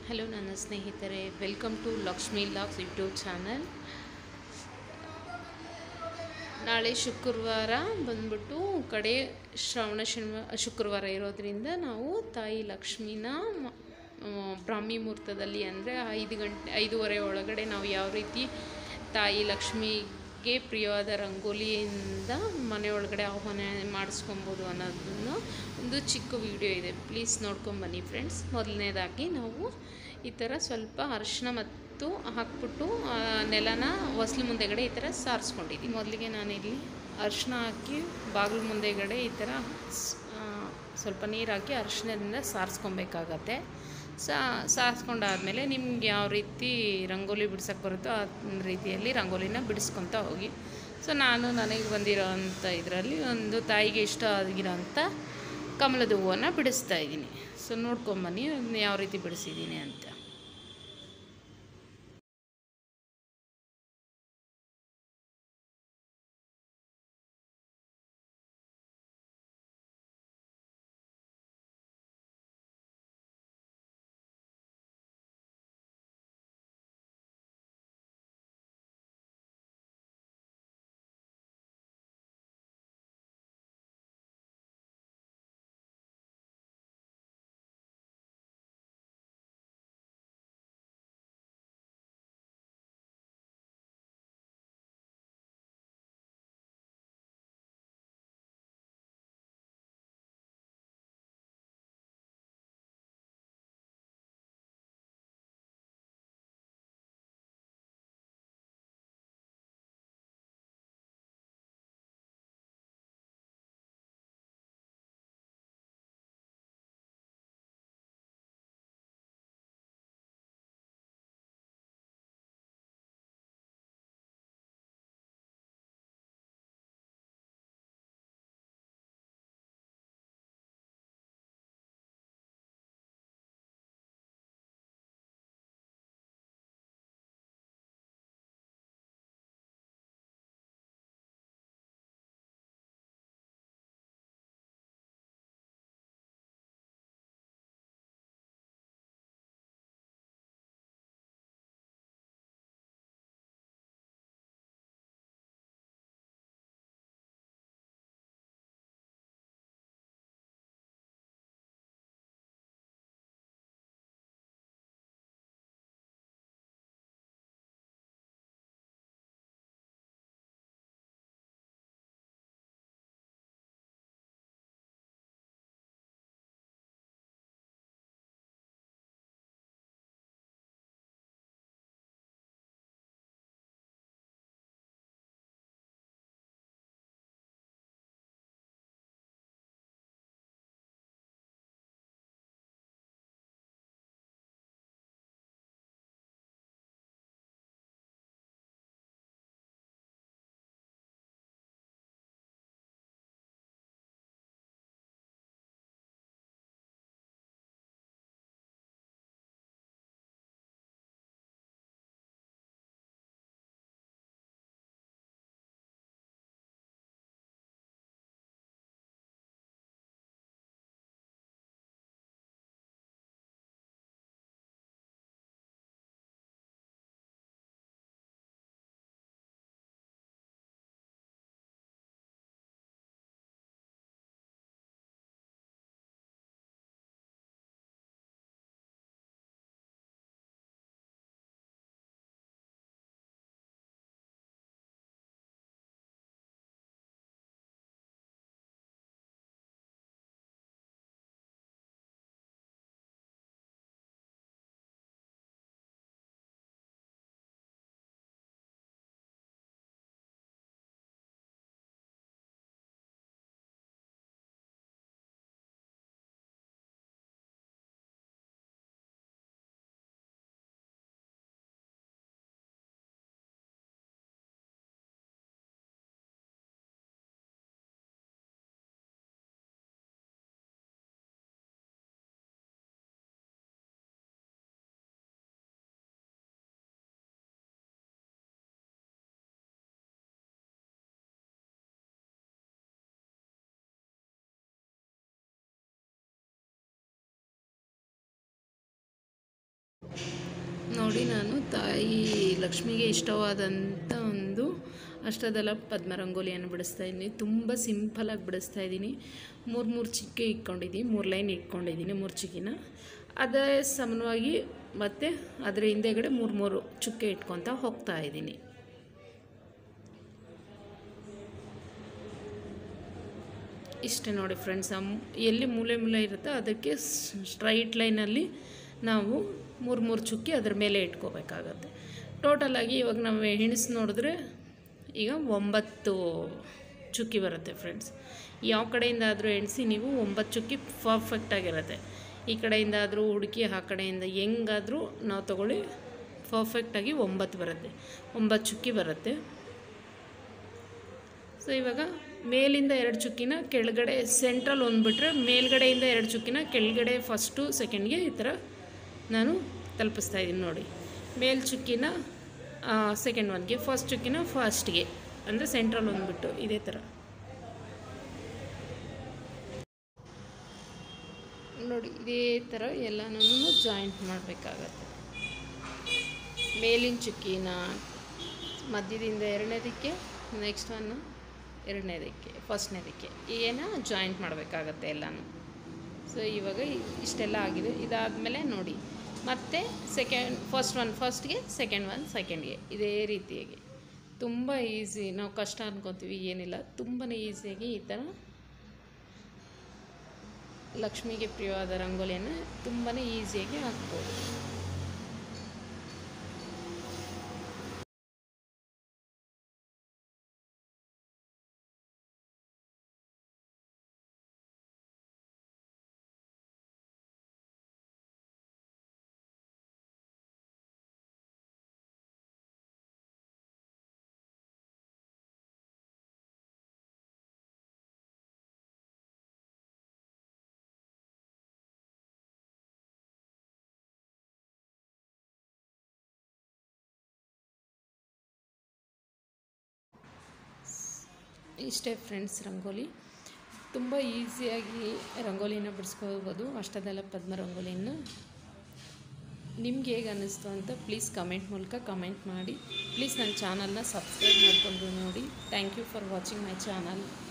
hello ನನ್ನ ಸ್ನೇಹಿತರೆ welcome to Lakshmi ಲಾಕ್ಸ್ ಯೂಟ್ಯೂಬ್ ಚಾನಲ್ ನಾಳೆ ಶುಕ್ರವಾರ ಬಂದ್ಬಿಟ್ಟು ಕಡೆ ಶ್ರಾವಣ ಶನಿವಾರ ಶುಕ್ರವಾರ ಇರೋದ್ರಿಂದ ನಾವು ತಾಯಿ ಲಕ್ಷ್ಮಿನ ಮ- ಆ, ಬ್ರಾಹ್ಮಿ ಮುಹೂರ್ತದಲ್ಲಿ ಅಂದರೆ ಐದು ಗಂಟೆ ಐದೂವರೆ ಒಳಗಡೆ ನಾವು ಯಾವ ರೀತಿ ತಾಯಿ ಲಕ್ಷ್ಮಿಗೆ ಪ್ರಿಯವಾದ ರಂಗೋಲಿಯಿಂದ ಮನೆ ಒಳಗಡೆ ಆಹ್ವಾನ ಮಾಡಿಸ್ಕೊಬೋದು ಅನ್ನೋದನ್ನು ಒಂದು ಚಿಕ್ಕ ವಿಡಿಯೋ ಇದೆ ಪ್ಲೀಸ್ ನೋಡ್ಕೊಂಬನ್ನಿ ಫ್ರೆಂಡ್ಸ್ ಮೊದಲನೇದಾಗಿ ನಾವು ಈ ಥರ ಸ್ವಲ್ಪ ಅರಿಶಿನ ಮತ್ತು ಹಾಕ್ಬಿಟ್ಟು ಆ, ನೆಲನ ಹೊಸ್ಲು ಮುಂದೆಗಡೆ ಈ ಥರ ಸಾರಿಸ್ಕೊಂಡಿದ್ದೀನಿ ಮೊದಲಿಗೆ ನಾನಿಲ್ಲಿ ಅರಿಶಿನ ಹಾಕಿ ಬಾಗಿಲು ಮುಂದೆಗಡೆ ಈ ಥರ ಸ್- ಆ, ಸ್ವಲ್ಪ ನೀರು ಹಾಕಿ ಅರಿಶಿನದಿಂದ ಸಾರಿಸ್ಕೊಬೇಕಾಗತ್ತೆ ಸಾ ಸಾರಿಸ್ಕೊಂಡಾದ್ಮೇಲೆ ನಿಮ್ಗೆ ಯಾವ ರೀತಿ ರಂಗೋಲಿ ಬಿಡ್ಸೋಕ್ಕೆ ಬರುತ್ತೋ ಆ ರೀತಿಯಲ್ಲಿ ರಂಗೋಲಿನ ಬಿಡಿಸ್ಕೊತ ಹೋಗಿ ಸೊ ನಾನು ನನಗೆ ಬಂದಿರೋ ಅಂಥ ಇದರಲ್ಲಿ ಒಂದು ತಾಯಿಗೆ ಇಷ್ಟ ಆಗಿರೋಂಥ ಕಮಲದ ಹೂವನ್ನು ಬಿಡಿಸ್ತಾ ಇದ್ದೀನಿ ಸೊ ನೋಡ್ಕೊಂಬನ್ನಿ ಅದನ್ನ ಯಾವ ರೀತಿ ಬಿಡಿಸಿದ್ದೀನಿ ಅಂತ ನೋಡಿ ನಾನು ತಾಯಿ ಲಕ್ಷ್ಮಿಗೆ ಇಷ್ಟವಾದಂಥ ಒಂದು ಅಷ್ಟದಲ್ಲ ಪದ್ಮ ರಂಗೋಲಿಯನ್ನು ಬಿಡಿಸ್ತಾ ಇದ್ದೀನಿ ತುಂಬ ಸಿಂಪಲಾಗಿ ಬಿಡಿಸ್ತಾ ಇದ್ದೀನಿ ಮೂರು ಮೂರು ಚಿಕ್ಕೆ ಇಟ್ಕೊಂಡಿದ್ದೀನಿ ಮೂರು ಲೈನ್ ಇಟ್ಕೊಂಡಿದ್ದೀನಿ ಮೂರು ಚಿಕ್ಕಿನ ಅದೇ ಸಮಾನವಾಗಿ ಮತ್ತು ಅದರ ಹಿಂದೆಗಡೆ ಮೂರು ಮೂರು ಚುಕ್ಕೆ ಇಟ್ಕೊತಾ ಹೋಗ್ತಾ ಇದ್ದೀನಿ ಇಷ್ಟೇ ನೋಡಿ ಫ್ರೆಂಡ್ಸ್ ಎಲ್ಲಿ ಮೂಲೆ ಮೂಲೆ ಇರುತ್ತೋ ಅದಕ್ಕೆ ಸ್ಟ್ರೈಟ್ ಲೈನಲ್ಲಿ ನಾವು ಮೂರು ಮೂರು ಚುಕ್ಕಿ ಅದ್ರ ಮೇಲೆ ಇಟ್ಕೋಬೇಕಾಗತ್ತೆ ಟೋಟಲಾಗಿ ಇವಾಗ ನಾವು ಎಣಿಸಿ ನೋಡಿದ್ರೆ ಈಗ ಒಂಬತ್ತು ಚುಕ್ಕಿ ಬರುತ್ತೆ ಫ್ರೆಂಡ್ಸ್ ಯಾವ ಕಡೆಯಿಂದ ಆದರೂ ಎಣಿಸಿ ನೀವು ಒಂಬತ್ತು ಚುಕ್ಕಿ ಪರ್ಫೆಕ್ಟಾಗಿರುತ್ತೆ ಈ ಕಡೆಯಿಂದ ಆದರೂ ಹುಡುಕಿ ಆ ಕಡೆಯಿಂದ ಹೆಂಗಾದರೂ ನಾವು ತಗೊಳ್ಳಿ ಪರ್ಫೆಕ್ಟಾಗಿ ಒಂಬತ್ತು ಬರುತ್ತೆ ಒಂಬತ್ತು ಚುಕ್ಕಿ ಬರುತ್ತೆ ಸೊ ಇವಾಗ ಮೇಲಿಂದ ಎರಡು ಚುಕ್ಕಿನ ಕೆಳಗಡೆ ಸೆಂಟ್ರಲ್ ಒಂದು ಬಿಟ್ಟರೆ ಮೇಲ್ಗಡೆಯಿಂದ ಎರಡು ಚುಕ್ಕಿನ ಕೆಳಗಡೆ ಫಸ್ಟು ಸೆಕೆಂಡ್ಗೆ ಈ ಥರ ನಾನು ತಲುಪಿಸ್ತಾ ಇದ್ದೀನಿ ನೋಡಿ ಮೇಲ್ ಚುಕ್ಕಿನ ಸೆಕೆಂಡ್ ಒನ್ಗೆ ಫಸ್ಟ್ ಚುಕ್ಕಿನ ಫಸ್ಟ್ಗೆ ಅಂದರೆ ಸೆಂಟ್ರಲ್ ಒಂದು ಬಿಟ್ಟು ಇದೇ ಥರ ನೋಡಿ ಇದೇ ಥರ ಎಲ್ಲನೂ ಜಾಯಿಂಟ್ ಮಾಡಬೇಕಾಗತ್ತೆ ಮೇಲಿನ ಚುಕ್ಕಿನ ಮಧ್ಯದಿಂದ ಎರಡನೇದಕ್ಕೆ ನೆಕ್ಸ್ಟ್ ಒನ್ ಎರಡನೇದಕ್ಕೆ ಫಸ್ಟ್ನೇದಕ್ಕೆ ಏನ ಜಾಯಿಂಟ್ ಮಾಡಬೇಕಾಗತ್ತೆ ಎಲ್ಲನೂ ಸೊ ಇವಾಗ ಇಷ್ಟೆಲ್ಲ ಆಗಿದೆ ಇದಾದಮೇಲೆ ನೋಡಿ ಮತ್ತೆ ಸೆಕೆಂಡ್ ಫಸ್ಟ್ ಒನ್ ಫಸ್ಟ್ಗೆ ಸೆಕೆಂಡ್ ಒನ್ ಸೆಕೆಂಡ್ಗೆ ಇದೇ ರೀತಿಯಾಗಿ ತುಂಬ ಈಸಿ ನಾವು ಕಷ್ಟ ಅನ್ಕೊತೀವಿ ಏನಿಲ್ಲ ತುಂಬಾ ಈಸಿಯಾಗಿ ಈ ಥರ ಲಕ್ಷ್ಮಿಗೆ ಪ್ರಿಯವಾದ ರಂಗೋಲಿಯನ್ನು ತುಂಬಾ ಈಸಿಯಾಗಿ ಹಾಕ್ಬೋದು ಇಷ್ಟೇ ಫ್ರೆಂಡ್ಸ್ ರಂಗೋಲಿ ತುಂಬ ಈಸಿಯಾಗಿ ರಂಗೋಲಿನ ಬಿಡಿಸ್ಕೋಬೋದು ಅಷ್ಟದಲ್ಲ ಪದ್ಮ ರಂಗೋಲಿನ ನಿಮ್ಗೆ ಹೇಗೆ ಅನ್ನಿಸ್ತು ಅಂತ ಪ್ಲೀಸ್ ಕಮೆಂಟ್ ಮೂಲಕ ಕಮೆಂಟ್ ಮಾಡಿ ಪ್ಲೀಸ್ ನನ್ನ ಚಾನಲ್ನ ಸಬ್ಸ್ಕ್ರೈಬ್ ಮಾಡಿಕೊಂಡು ನೋಡಿ thank you for watching my channel